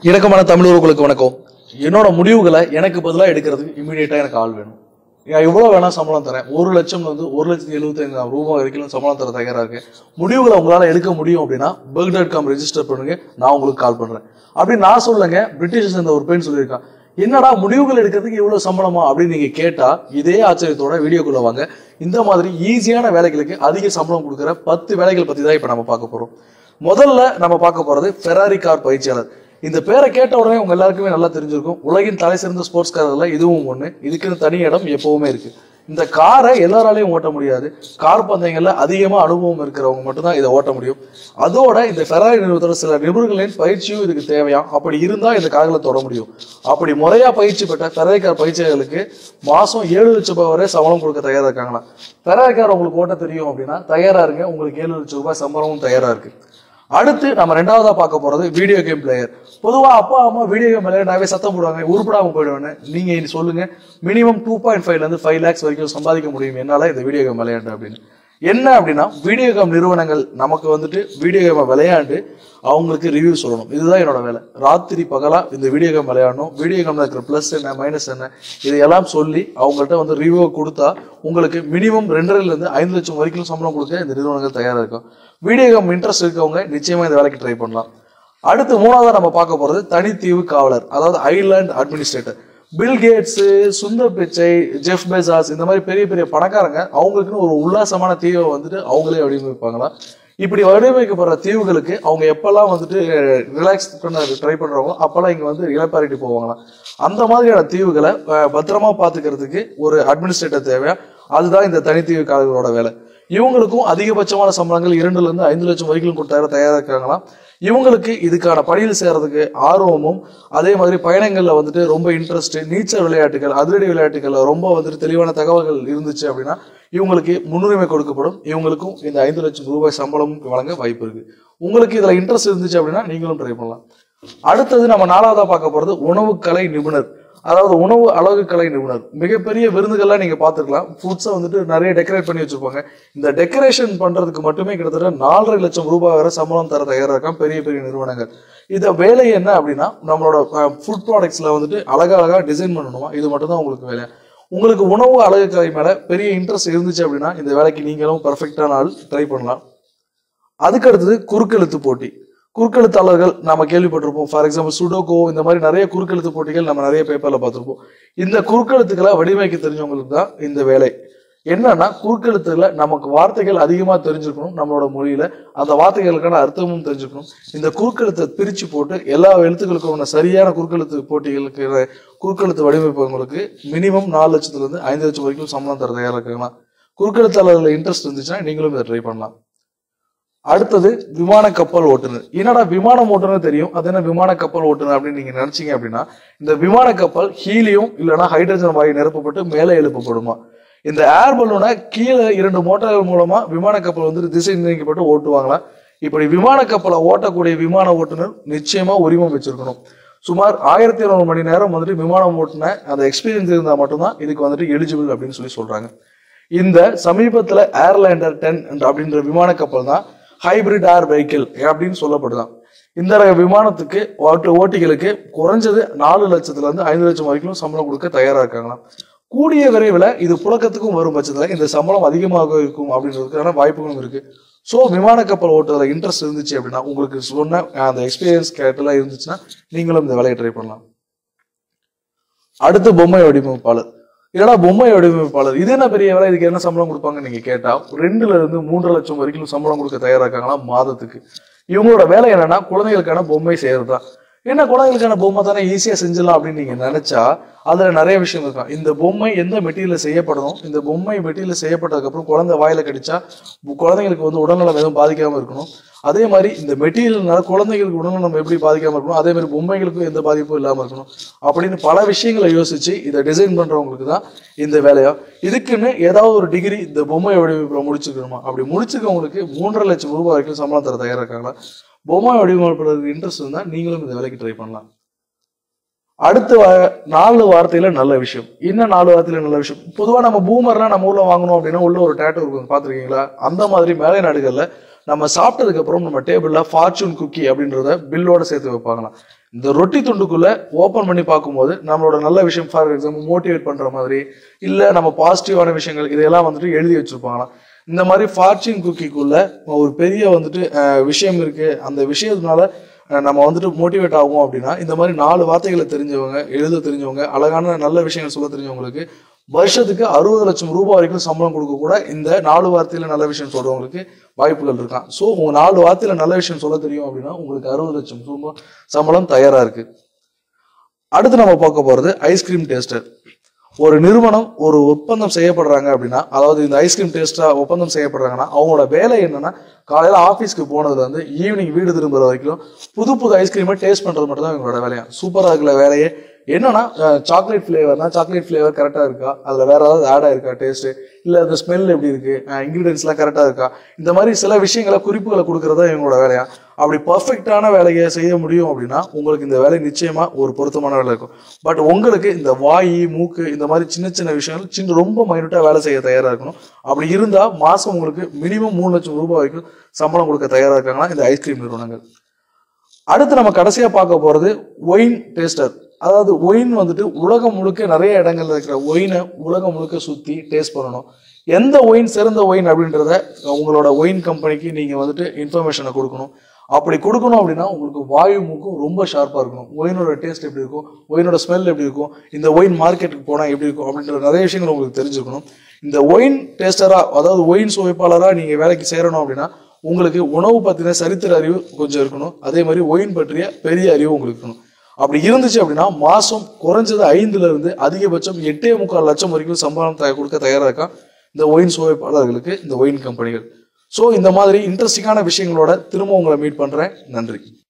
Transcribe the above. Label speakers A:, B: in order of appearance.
A: இணக்கமான தமிழ் உறவுகளுக்கு வணக்கம் என்னோட முடிவுகளை எனக்கு பதிலாக எடுக்கிறதுக்கு இமீடியட்டா எனக்கு ஆள் வேணும் நான் எவ்வளவு வேணா சம்பளம் தரேன் ஒரு லட்சம் வந்து ஒரு லட்சத்தி எழுபத்தி ஐந்தாயிரம் ரூபாய் வரைக்கும் சம்பளம் தர தயாரா இருக்கேன் முடிவுகளை உங்களால எடுக்க முடியும் அப்படின்னா பெர்க் டாட் காம் ரெஜிஸ்டர் பண்ணுங்க நான் உங்களுக்கு கால் பண்றேன் அப்படி நான் சொல்லுங்க பிரிட்டிஷ் சேர்ந்த ஒரு பெண் சொல்லியிருக்கான் என்னடா முடிவுகள் எடுக்கிறதுக்கு இவ்வளவு சம்பளமா அப்படின்னு நீங்க கேட்டா இதே ஆச்சரியத்தோட வீடியோக்குள்ள வாங்க இந்த மாதிரி ஈஸியான வேலைகளுக்கு அதிக சம்பளம் கொடுக்குற பத்து வேலைகள் பத்தி தான் இப்ப நம்ம பார்க்க போறோம் முதல்ல நம்ம பார்க்க போறது ஃபெராரி கார் பயிற்சியாளர் இந்த பேரை கேட்ட உடனே உங்க எல்லாருக்குமே நல்லா தெரிஞ்சிருக்கும் உலகின் தலை சிறந்த ஸ்போர்ட்ஸ் கார்ல இதுவும் ஒண்ணு இதுக்குன்னு தனி இடம் எப்பவுமே இருக்கு இந்த காரை எல்லாராலையும் ஓட்ட முடியாது கார் பந்தயங்கள்ல அதிகமா அனுபவம் இருக்கிறவங்க மட்டும்தான் இதை ஓட்ட முடியும் அதோட இந்த ஃபெராரி நிறுவனத்தோட சில நிபுணர்களின் பயிற்சியும் இதுக்கு தேவையாம் அப்படி இருந்தா இந்த கார்களை தொட முடியும் அப்படி முறையா பயிற்சி பெற்ற ஃபெராரி கார் பயிற்சியாளர்களுக்கு மாசம் ஏழு லட்சம் ரூபாய் வரை சம்பளம் கொடுக்க தயாரா இருக்காங்களாம் ஃபெராரி கார் உங்களுக்கு ஓட்ட தெரியும் அப்படின்னா தயாரா இருங்க உங்களுக்கு ஏழு லட்சம் ரூபாய் சம்பளமும் தயாரா இருக்கு அடுத்து நம்ம ரெண்டாவதா பார்க்க போறது வீடியோ கேம் பிளேயர் பொதுவா அப்பா அம்மா வீடியோ கேம் விளையாடாவே சத்தம் போடுவாங்க உருப்படாம போயிடுவேன்னு நீங்க இனி சொல்லுங்க மினிமம் டூ பாயிண்ட் ஃபைவ்ல இருந்து ஃபைவ் லேக்ஸ் வரைக்கும் சம்பாதிக்க முடியும் என்னால இந்த வீடியோ கேம் விளையாண்டு அப்படின்னு என்ன அப்படின்னா வீடியோ கேம் நிறுவனங்கள் நமக்கு வந்துட்டு வீடியோ கேமை விளையாண்டு அவங்களுக்கு ரிவ்யூ சொல்லணும் இதுதான் என்னோட வேலை ராத்திரி பகலா இந்த வீடியோ கேம் விளையாடணும் வீடியோ கேம்ல இருக்கிற ப்ளஸ் என்ன மைனஸ் என்ன இதையெல்லாம் சொல்லி அவங்கள்ட்ட வந்து ரிவ்யூ கொடுத்தா உங்களுக்கு மினிமம் ரெண்டரைல இருந்து ஐந்து லட்சம் வரைக்கும் சம்பளம் கொடுக்க இந்த நிறுவனங்கள் தயாரா இருக்கும் வீடியோ கேம் இன்ட்ரெஸ்ட் இருக்கவங்க நிச்சயமா இந்த வேலைக்கு ட்ரை பண்ணலாம் அடுத்து மூணாவதா நம்ம பார்க்க போறது தனித்தீவு காவலர் அதாவது island administrator Bill Gates Sundar Pichai Jeff Bezos இந்த மாதிரி பெரிய பெரிய பணக்காரங்க அவங்களுக்குன்னு ஒரு உல்லாசமான தீவை வந்துட்டு அவங்களே வடிவமைப்பாங்களா இப்படி வடிவமைக்கப்படுற தீவுகளுக்கு அவங்க எப்பெல்லாம் வந்துட்டு ரிலாக்ஸ் பண்ண ட்ரை பண்றவங்களோ அப்பெல்லாம் இங்க வந்து இளப்பாரிட்டு போவாங்களாம் அந்த மாதிரியான தீவுகளை அஹ், பத்திரமா பாத்துக்கிறதுக்கு ஒரு அட்மினிஸ்ட்ரேட்டர் தேவை அதுதான் இந்த தனித்தீவு காவலரோட வேலை இவங்களுக்கும் அதிகபட்சமான சம்பளங்கள் இரண்டுல இருந்து ஐந்து லட்சம் வரைக்கும் கொடுத்தாரு தயாரா இருக்காங்களாம் இவங்களுக்கு இதுக்கான பணியில் சேர்றதுக்கு ஆர்வமும் அதே மாதிரி பயணங்கள்ல வந்துட்டு ரொம்ப இன்ட்ரெஸ்ட் நீச்சல் விளையாட்டுகள் அதிரடி விளையாட்டுகள்ல ரொம்ப வந்துட்டு தெளிவான தகவல்கள் இருந்துச்சு அப்படின்னா இவங்களுக்கு முன்னுரிமை கொடுக்கப்படும் இவங்களுக்கும் இந்த ஐந்து லட்சம் ரூபாய் சம்பளமும் வழங்க வாய்ப்பு இருக்கு உங்களுக்கு இதுல இன்ட்ரெஸ்ட் இருந்துச்சு அப்படின்னா நீங்களும் ட்ரை பண்ணலாம் அடுத்தது நம்ம நாலாவதா பார்க்க போறது உணவு கலை நிபுணர் அதாவது உணவு அழகு கலை நிபுணர் மிகப்பெரிய விருந்துகள்லாம் நீங்க பார்த்துக்கலாம் ஃபுட்ஸை வந்துட்டு நிறைய டெக்கரேட் பண்ணி வச்சிருப்பாங்க இந்த டெக்கரேஷன் பண்றதுக்கு மட்டுமே கிட்டத்தட்ட நாலரை லட்சம் ரூபாய் வரை சம்பளம் தர தயாரா இருக்கான் பெரிய பெரிய நிறுவனங்கள் இத வேலை என்ன அப்படின்னா நம்மளோட ஃபுட் ப்ராடக்ட்ஸ்ல வந்துட்டு அழகழகா டிசைன் பண்ணணுமா இது மட்டும் தான் உங்களுக்கு வேலை உங்களுக்கு உணவு அழகு கலை மேல பெரிய இன்ட்ரெஸ்ட் இருந்துச்சு அப்படின்னா இந்த வேலைக்கு நீங்களும் பர்ஃபெக்டான ஆள் ட்ரை பண்ணலாம் அதுக்கு அடுத்தது குறுக்கெழுத்து போட்டி குறுக்கெழுத்தாளர்கள் நம்ம கேள்விப்பட்டிருப்போம் ஃபார் எக்ஸாம்பிள் சுடோகோ இந்த மாதிரி நிறைய குறுக்கெழுத்து போட்டிகள் நம்ம நிறைய பேப்பர்ல பார்த்திருப்போம் இந்த குறுக்கெழுத்துக்களை வடிவமைக்க தெரிஞ்சவங்களுக்கு தான் இந்த வேலை என்னன்னா குறுக்கெழுத்துல நமக்கு வார்த்தைகள் அதிகமா தெரிஞ்சுக்கணும் நம்மளோட மொழியில அந்த வார்த்தைகளுக்கான அர்த்தமும் தெரிஞ்சுக்கணும் இந்த குறுக்கெழுத்தை பிரிச்சு போட்டு எல்லா எழுத்துக்களுக்கும் சரியான குறுக்கெழுத்து போட்டிகளுக்கு குறுக்கெழுத்து வடிவமைப்பவங்களுக்கு மினிமம் நாலு லட்சத்துல இருந்து ஐந்து லட்சம் வரைக்கும் சம்பளம் தர தயாரா இருக்காங்கன்னா குறுக்கெழுத்தாளர்கள் இன்ட்ரெஸ்ட் இருந்துச்சுன்னா நீங்களும் இதை ட்ரை பண்ணலாம் அடுத்தது விமான கப்பல் ஓட்டுநர் என்னடா விமானம் ஓட்டுநர் தெரியும் அது என்ன விமான கப்பல் ஓட்டுநர் அப்படின்னு நீங்க நினைச்சீங்க அப்படின்னா இந்த விமான கப்பல் ஹீலியம் இல்லைன்னா ஹைட்ரஜன் வாயு நிரப்பப்பட்டு மேலே எழுப்பப்படுமா இந்த ஏர் பலூனை கீழே இரண்டு மோட்டார்கள் மூலமா விமான கப்பல் வந்து திசை நிர்ணயிக்கப்பட்டு ஓட்டுவாங்களா இப்படி விமான கப்பலை ஓட்டக்கூடிய விமான ஓட்டுநர் நிச்சயமா உரிமம் வச்சிருக்கணும் சுமார் ஆயிரத்தி இருநூறு மணி நேரம் வந்துட்டு விமானம் ஓட்டுன அந்த எக்ஸ்பீரியன்ஸ் இருந்தா மட்டும்தான் இதுக்கு வந்துட்டு எலிஜிபிள் அப்படின்னு சொல்லி சொல்றாங்க இந்த சமீபத்துல ஏர்லேண்டர் டென் அப்படின்ற விமான கப்பல் தான் ஹைபிரிட் ஏர் வெஹிக்கிள் அப்படின்னு சொல்லப்படுதான் இந்த ரக விமானத்துக்கு ஓட்டு ஓட்டிகளுக்கு குறைஞ்சது நாலு லட்சத்துல இருந்து ஐந்து லட்சம் வரைக்கும் சம்பளம் கொடுக்க தயாரா இருக்காங்களாம் கூடிய விரைவில் இது புழக்கத்துக்கும் வரும் பட்சத்துல இந்த சம்பளம் அதிகமாக இருக்கும் அப்படின்றதுக்கான வாய்ப்புகளும் இருக்கு ஸோ விமான கப்பல் ஓட்டுறதுல இன்ட்ரெஸ்ட் இருந்துச்சு அப்படின்னா உங்களுக்கு சொன்ன அந்த எக்ஸ்பீரியன்ஸ் கேட்டெல்லாம் இருந்துச்சுன்னா நீங்களும் இந்த வேலையை ட்ரை பண்ணலாம் அடுத்து பொம்மை வடிவமைப்பாளர் இல்லைனா பொம்மை வடிவமைப்பாளர் இது என்ன பெரிய வேலை இதுக்கு என்ன சம்பளம் கொடுப்பாங்கன்னு நீங்க கேட்டா ரெண்டுல இருந்து மூன்று லட்சம் வரைக்கும் சம்பளம் கொடுக்க தயாரா இருக்காங்களா மாதத்துக்கு இவங்களோட வேலை என்னன்னா குழந்தைகளுக்கான பொம்மை செய்யறது தான் என்ன குழந்தைகளுக்கான பொம்மை தானே ஈஸியா செஞ்சிடலாம் அப்படின்னு நீங்க நினைச்சா அதுல நிறைய விஷயம் இருக்கும் இந்த பொம்மை எந்த மெட்டீரியல் செய்யப்படணும் இந்த பொம்மை மெட்டீரியல் செய்யப்பட்டதுக்கு அப்புறம் குழந்தை வாயில கடிச்சா குழந்தைங்களுக்கு வந்து உடல்நலம் எதுவும் பாதிக்காம இருக்கணும் அதே மாதிரி இந்த மெட்டீரியல்னால குழந்தைகளுக்கு உடல்நலம் எப்படி பாதிக்காம இருக்கணும் அதே மாதிரி பொம்மைகளுக்கும் எந்த பாதிப்பும் இல்லாம இருக்கணும் அப்படின்னு பல விஷயங்களை யோசிச்சு இதை டிசைன் பண்றவங்களுக்கு தான் இந்த வேலையா இதுக்குன்னு ஏதாவது ஒரு டிகிரி இந்த பொம்மை வடிவமைப்புல முடிச்சுக்கணுமா அப்படி முடிச்சுக்கவங்களுக்கு மூன்றரை லட்சம் ரூபாய் வரைக்கும் சம்பளம் தர தயாரா இருக்காங்களா பொம்மை வடிவமைப்புறதுக்கு இன்ட்ரெஸ்ட் இருந்தா நீங்களும் இந்த வேலைக்கு ட்ரை பண்ணலாம் அடுத்த வா- நாலு வார்த்தையில நல்ல விஷயம் என்ன நாலு வார்த்தையில நல்ல விஷயம் பொதுவா நம்ம பூமர்லாம் நம்ம ஊர்ல வாங்கணும் அப்படின்னா உள்ள ஒரு டேட்டூ இருக்கும் பாத்திருக்கீங்களா அந்த மாதிரி மேலை நாடுகள்ல நம்ம சாப்பிட்டதுக்கு அப்புறம் நம்ம டேபிள்ல ஃபார்ச்சூன் குக்கி அப்படின்றத பில்லோட சேர்த்து வைப்பாங்களாம் இந்த ரொட்டி துண்டுக்குள்ள ஓபன் பண்ணி பார்க்கும்போது நம்மளோட நல்ல விஷயம் ஃபார் எக்ஸாம்பிள் மோட்டிவேட் பண்ற மாதிரி இல்ல நம்ம பாசிட்டிவான விஷயங்கள் இதெல்லாம் வந்துட்டு எழுதி வச்சிருப்பாங்களாம் இந்த மாதிரி ஃபார்ச்சூன் குக்கிக்குள்ள ஒரு பெரிய வந்துட்டு அஹ், விஷயம் இருக்கு அந்த விஷயத்தினால அஹ், நம்ம வந்துட்டு மோட்டிவேட் ஆகும் அப்படின்னா இந்த மாதிரி நாலு வார்த்தைகளை தெரிஞ்சவங்க எழுத தெரிஞ்சவங்க அழகான நல்ல விஷயங்கள் சொல்ல தெரிஞ்சவங்களுக்கு வருஷத்துக்கு அறுபது லட்சம் ரூபாய் வரைக்கும் சம்பளம் கொடுக்க கூட இந்த நாலு வார்த்தையில நல்ல விஷயம் சொல்றவங்களுக்கு வாய்ப்புகள் இருக்கான் ஸோ உங்க நாலு வார்த்தையில நல்ல விஷயம் சொல்ல தெரியும் அப்படின்னா உங்களுக்கு அறுபது லட்சம் ரூபாய் சம்பளம் தயாரா இருக்கு அடுத்து நம்ம பார்க்க போறது ஐஸ்கிரீம் டேஸ்டர் ஒரு நிறுவனம் ஒரு ஒப்பந்தம் செய்யப்படுறாங்க அப்படின்னா அதாவது இந்த ஐஸ்கிரீம் டேஸ்டா ஒப்பந்தம் செய்யப்படுறாங்கன்னா அவங்களோட வேலை என்னன்னா காலையில ஆஃபீஸ்க்கு போனதுல இருந்து ஈவினிங் வீடு திரும்புற வரைக்கும் புது புது ஐஸ்கிரீமை டேஸ்ட் பண்றது மட்டும் தான் இவங்களோட வேலையா சூப்பரா இருக்குல்ல வேலையே என்னன்னா சாக்லேட் ஃபிளேவர்னா சாக்லேட் ஃபிளேவர் கரெக்டா இருக்கா அதுல வேற ஏதாவது ஆட் ஆயிருக்கா டேஸ்ட் இல்ல அந்த ஸ்மெல் எப்படி இருக்கு இன்கிரீடியன்ஸ் எல்லாம் கரெக்டா இருக்கா இந்த மாதிரி சில விஷயங்களை குறிப்புகளை கொடுக்கறதா இவங்களோட வேலையா அப்படி பர்ஃபெக்டான வேலையை செய்ய முடியும் அப்படின்னா உங்களுக்கு இந்த வேலை நிச்சயமா ஒரு பொருத்தமான வேலை இருக்கும் பட் உங்களுக்கு இந்த வாய் மூக்கு இந்த மாதிரி சின்ன சின்ன விஷயங்கள் சின்ன ரொம்ப மைனூட்டா வேலை செய்ய தயாரா இருக்கணும் அப்படி இருந்தா மாசம் உங்களுக்கு மினிமம் மூணு லட்சம் ரூபாய் வரைக்கும் சம்பளம் கொடுக்க தயாரா இருக்காங்கன்னா இந்த ஐஸ்கிரீம் நிறுவனங்கள் அடுத்து நம்ம கடைசியா பார்க்க போறது ஒயின் டேஸ்டர் அதாவது ஒயின் வந்துட்டு உலகம் முழுக்க நிறைய இடங்கள்ல இருக்கிற ஒயினை உலகம் முழுக்க சுத்தி டேஸ்ட் பண்ணணும் எந்த ஒயின் சிறந்த ஒயின் அப்படின்றத உங்களோட ஒயின் கம்பெனிக்கு நீங்க வந்துட்டு இன்ஃபர்மேஷனை கொடுக்கணும் அப்படி கொடுக்கணும் அப்படின்னா உங்களுக்கு வாயு மூக்கும் ரொம்ப ஷார்ப்பா இருக்கணும் ஒயினோட டேஸ்ட் எப்படி இருக்கும் ஒயினோட ஸ்மெல் எப்படி இருக்கும் இந்த ஒயின் மார்க்கெட்டுக்கு போனா எப்படி இருக்கும் அப்படின்ற நிறைய விஷயங்கள் உங்களுக்கு தெரிஞ்சுக்கணும் இந்த ஒயின் டேஸ்டரா அதாவது ஒயின் சுவைப்பாளரா நீங்க வேலைக்கு சேரணும் அப்படின்னா உங்களுக்கு உணவு பத்தின சரித்திர அறிவு கொஞ்சம் இருக்கணும் அதே மாதிரி ஒயின் பற்றிய பெரிய அறிவு உங்களுக்கு இருக்கணும் அப்படி இருந்துச்சு அப்படின்னா மாசம் குறைஞ்சது ஐந்துல இருந்து அதிகபட்சம் எட்டே முக்கால் லட்சம் வரைக்கும் சம்பளம் த- கொடுக்க தயாரா இருக்கா இந்த ஒயின் சுவைப்பாளர்களுக்கு இந்த ஒயின் கம்பெனிகள் ஸோ இந்த மாதிரி இன்ட்ரெஸ்டிங்கான விஷயங்களோட திரும்ப உங்களை மீட் பண்றேன் நன்றி